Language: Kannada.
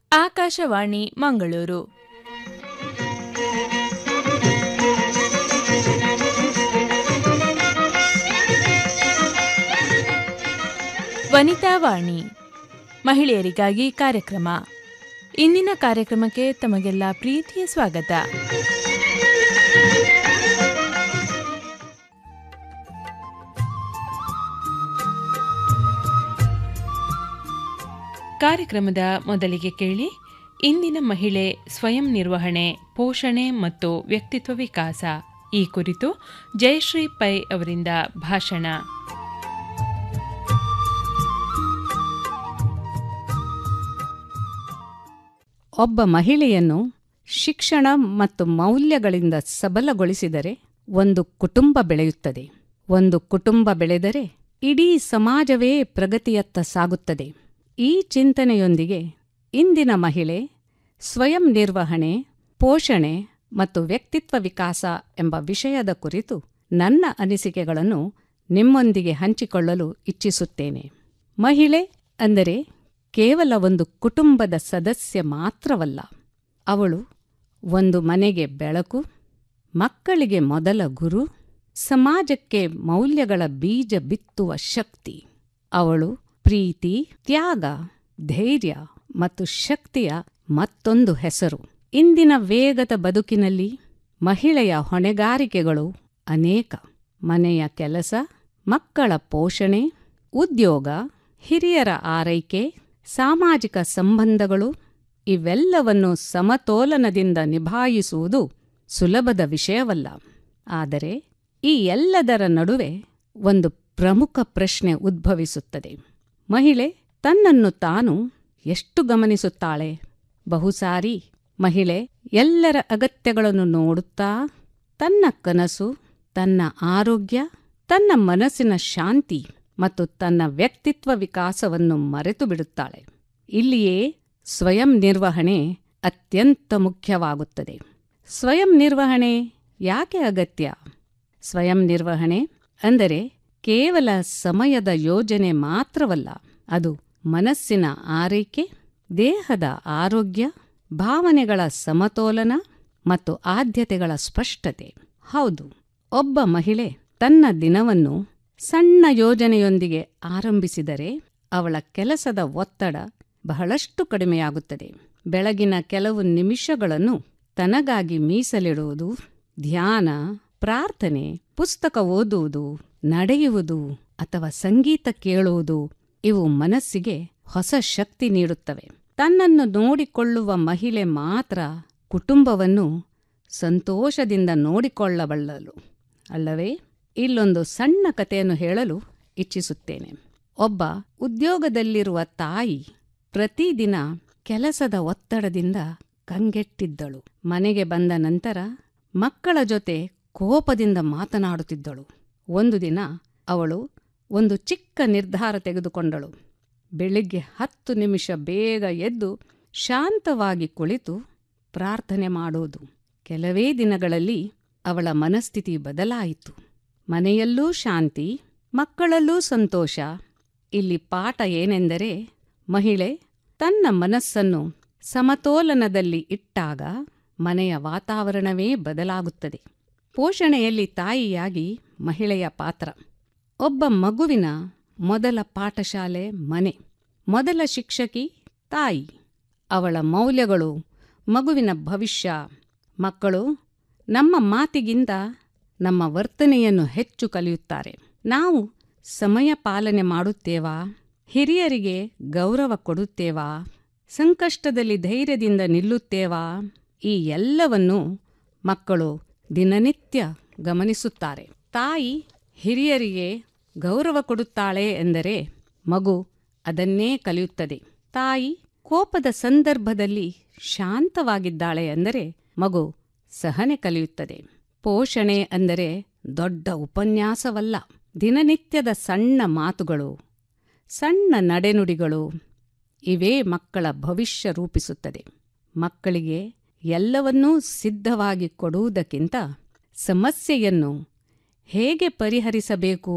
ಆಕಾಶವಾಣಿ ಮಂಗಳೂರು ವನಿತಾ ವಾಣಿ ಮಹಿಳೆಯರಿಗಾಗಿ ಕಾರ್ಯಕ್ರಮ ಇಂದಿನ ಕಾರ್ಯಕ್ರಮಕ್ಕೆ ತಮಗೆಲ್ಲ ಪ್ರೀತಿಯ ಸ್ವಾಗತ ಕಾರ್ಯಕ್ರಮದ ಮೊದಲಿಗೆ ಕೇಳಿ ಇಂದಿನ ಮಹಿಳೆ ಸ್ವಯಂ ನಿರ್ವಹಣೆ ಪೋಷಣೆ ಮತ್ತು ವ್ಯಕ್ತಿತ್ವ ವಿಕಾಸ ಈ ಕುರಿತು ಜಯಶ್ರೀ ಪೈ ಅವರಿಂದ ಭಾಷಣ ಒಬ್ಬ ಮಹಿಳೆಯನ್ನು ಶಿಕ್ಷಣ ಮತ್ತು ಮೌಲ್ಯಗಳಿಂದ ಸಬಲಗೊಳಿಸಿದರೆ ಒಂದು ಕುಟುಂಬ ಬೆಳೆಯುತ್ತದೆ ಒಂದು ಕುಟುಂಬ ಬೆಳೆದರೆ ಇಡೀ ಸಮಾಜವೇ ಪ್ರಗತಿಯತ್ತ ಸಾಗುತ್ತದೆ ಈ ಚಿಂತನೆಯೊಂದಿಗೆ ಇಂದಿನ ಮಹಿಳೆ ಸ್ವಯಂ ನಿರ್ವಹಣೆ ಪೋಷಣೆ ಮತ್ತು ವ್ಯಕ್ತಿತ್ವ ವಿಕಾಸ ಎಂಬ ವಿಷಯದ ಕುರಿತು ನನ್ನ ಅನಿಸಿಕೆಗಳನ್ನು ನಿಮ್ಮೊಂದಿಗೆ ಹಂಚಿಕೊಳ್ಳಲು ಇಚ್ಛಿಸುತ್ತೇನೆ ಮಹಿಳೆ ಅಂದರೆ ಕೇವಲ ಒಂದು ಕುಟುಂಬದ ಸದಸ್ಯ ಮಾತ್ರವಲ್ಲ ಅವಳು ಒಂದು ಮನೆಗೆ ಬೆಳಕು ಮಕ್ಕಳಿಗೆ ಮೊದಲ ಗುರು ಸಮಾಜಕ್ಕೆ ಮೌಲ್ಯಗಳ ಬೀಜ ಬಿತ್ತುವ ಶಕ್ತಿ ಅವಳು ಪ್ರೀತಿ ತ್ಯಾಗ ಧೈರ್ಯ ಮತ್ತು ಶಕ್ತಿಯ ಮತ್ತೊಂದು ಹೆಸರು ಇಂದಿನ ವೇಗದ ಬದುಕಿನಲ್ಲಿ ಮಹಿಳೆಯ ಹೊಣೆಗಾರಿಕೆಗಳು ಅನೇಕ ಮನೆಯ ಕೆಲಸ ಮಕ್ಕಳ ಪೋಷಣೆ ಉದ್ಯೋಗ ಹಿರಿಯರ ಆರೈಕೆ ಸಾಮಾಜಿಕ ಸಂಬಂಧಗಳು ಇವೆಲ್ಲವನ್ನು ಸಮತೋಲನದಿಂದ ನಿಭಾಯಿಸುವುದು ಸುಲಭದ ವಿಷಯವಲ್ಲ ಆದರೆ ಈ ಎಲ್ಲದರ ನಡುವೆ ಒಂದು ಪ್ರಮುಖ ಪ್ರಶ್ನೆ ಉದ್ಭವಿಸುತ್ತದೆ ಮಹಿಳೆ ತನ್ನನ್ನು ತಾನು ಎಷ್ಟು ಗಮನಿಸುತ್ತಾಳೆ ಬಹುಸಾರಿ ಮಹಿಳೆ ಎಲ್ಲರ ಅಗತ್ಯಗಳನ್ನು ನೋಡುತ್ತಾ ತನ್ನ ಕನಸು ತನ್ನ ಆರೋಗ್ಯ ತನ್ನ ಮನಸ್ಸಿನ ಶಾಂತಿ ಮತ್ತು ತನ್ನ ವ್ಯಕ್ತಿತ್ವ ವಿಕಾಸವನ್ನು ಮರೆತು ಬಿಡುತ್ತಾಳೆ ಇಲ್ಲಿಯೇ ಸ್ವಯಂ ನಿರ್ವಹಣೆ ಅತ್ಯಂತ ಮುಖ್ಯವಾಗುತ್ತದೆ ಸ್ವಯಂ ನಿರ್ವಹಣೆ ಯಾಕೆ ಅಗತ್ಯ ಸ್ವಯಂ ನಿರ್ವಹಣೆ ಅಂದರೆ ಕೇವಲ ಸಮಯದ ಯೋಜನೆ ಮಾತ್ರವಲ್ಲ ಅದು ಮನಸ್ಸಿನ ಆರೈಕೆ ದೇಹದ ಆರೋಗ್ಯ ಭಾವನೆಗಳ ಸಮತೋಲನ ಮತ್ತು ಆದ್ಯತೆಗಳ ಸ್ಪಷ್ಟತೆ ಹೌದು ಒಬ್ಬ ಮಹಿಳೆ ತನ್ನ ದಿನವನ್ನು ಸಣ್ಣ ಯೋಜನೆಯೊಂದಿಗೆ ಆರಂಭಿಸಿದರೆ ಅವಳ ಕೆಲಸದ ಒತ್ತಡ ಬಹಳಷ್ಟು ಕಡಿಮೆಯಾಗುತ್ತದೆ ಬೆಳಗಿನ ಕೆಲವು ನಿಮಿಷಗಳನ್ನು ತನಗಾಗಿ ಮೀಸಲಿಡುವುದು ಧ್ಯಾನ ಪ್ರಾರ್ಥನೆ ಪುಸ್ತಕ ಓದುವುದು ನಡೆಯುವುದು ಅಥವಾ ಸಂಗೀತ ಕೇಳುವುದು ಇವು ಮನಸ್ಸಿಗೆ ಹೊಸ ಶಕ್ತಿ ನೀಡುತ್ತವೆ ತನ್ನನ್ನು ನೋಡಿಕೊಳ್ಳುವ ಮಹಿಳೆ ಮಾತ್ರ ಕುಟುಂಬವನ್ನು ಸಂತೋಷದಿಂದ ನೋಡಿಕೊಳ್ಳಬಲ್ಲಳು ಅಲ್ಲವೇ ಇಲ್ಲೊಂದು ಸಣ್ಣ ಕಥೆಯನ್ನು ಹೇಳಲು ಇಚ್ಛಿಸುತ್ತೇನೆ ಒಬ್ಬ ಉದ್ಯೋಗದಲ್ಲಿರುವ ತಾಯಿ ಪ್ರತಿದಿನ ಕೆಲಸದ ಒತ್ತಡದಿಂದ ಕಂಗೆಟ್ಟಿದ್ದಳು ಮನೆಗೆ ಬಂದ ನಂತರ ಮಕ್ಕಳ ಜೊತೆ ಕೋಪದಿಂದ ಮಾತನಾಡುತ್ತಿದ್ದಳು ಒಂದು ದಿನ ಅವಳು ಒಂದು ಚಿಕ್ಕ ನಿರ್ಧಾರ ತೆಗೆದುಕೊಂಡಳು ಬೆಳಿಗ್ಗೆ ಹತ್ತು ನಿಮಿಷ ಬೇಗ ಎದ್ದು ಶಾಂತವಾಗಿ ಕುಳಿತು ಪ್ರಾರ್ಥನೆ ಮಾಡುವುದು ಕೆಲವೇ ದಿನಗಳಲ್ಲಿ ಅವಳ ಮನಸ್ಥಿತಿ ಬದಲಾಯಿತು ಮನೆಯಲ್ಲೂ ಶಾಂತಿ ಮಕ್ಕಳಲ್ಲೂ ಸಂತೋಷ ಇಲ್ಲಿ ಪಾಠ ಏನೆಂದರೆ ಮಹಿಳೆ ತನ್ನ ಮನಸ್ಸನ್ನು ಸಮತೋಲನದಲ್ಲಿ ಇಟ್ಟಾಗ ಮನೆಯ ವಾತಾವರಣವೇ ಬದಲಾಗುತ್ತದೆ ಪೋಷಣೆಯಲ್ಲಿ ತಾಯಿಯಾಗಿ ಮಹಿಳೆಯ ಪಾತ್ರ ಒಬ್ಬ ಮಗುವಿನ ಮೊದಲ ಪಾಠಶಾಲೆ ಮನೆ ಮೊದಲ ಶಿಕ್ಷಕಿ ತಾಯಿ ಅವಳ ಮೌಲ್ಯಗಳು ಮಗುವಿನ ಭವಿಷ್ಯ ಮಕ್ಕಳು ನಮ್ಮ ಮಾತಿಗಿಂತ ನಮ್ಮ ವರ್ತನೆಯನ್ನು ಹೆಚ್ಚು ಕಲಿಯುತ್ತಾರೆ ನಾವು ಸಮಯ ಪಾಲನೆ ಮಾಡುತ್ತೇವಾ ಹಿರಿಯರಿಗೆ ಗೌರವ ಕೊಡುತ್ತೇವಾ ಸಂಕಷ್ಟದಲ್ಲಿ ಧೈರ್ಯದಿಂದ ನಿಲ್ಲುತ್ತೇವಾ ಈ ಎಲ್ಲವನ್ನು ಮಕ್ಕಳು ದಿನನಿತ್ಯ ಗಮನಿಸುತ್ತಾರೆ ತಾಯಿ ಹಿರಿಯರಿಗೆ ಗೌರವ ಕೊಡುತ್ತಾಳೆ ಎಂದರೆ ಮಗು ಅದನ್ನೇ ಕಲಿಯುತ್ತದೆ ತಾಯಿ ಕೋಪದ ಸಂದರ್ಭದಲ್ಲಿ ಶಾಂತವಾಗಿದ್ದಾಳೆ ಎಂದರೆ ಮಗು ಸಹನೆ ಕಲಿಯುತ್ತದೆ ಪೋಷಣೆ ಅಂದರೆ ದೊಡ್ಡ ಉಪನ್ಯಾಸವಲ್ಲ ದಿನನಿತ್ಯದ ಸಣ್ಣ ಮಾತುಗಳು ಸಣ್ಣ ನಡೆನುಡಿಗಳು ಇವೇ ಮಕ್ಕಳ ಭವಿಷ್ಯ ರೂಪಿಸುತ್ತದೆ ಮಕ್ಕಳಿಗೆ ಎಲ್ಲವನ್ನೂ ಸಿದ್ಧವಾಗಿ ಕೊಡುವುದಕ್ಕಿಂತ ಸಮಸ್ಯೆಯನ್ನು ಹೇಗೆ ಪರಿಹರಿಸಬೇಕು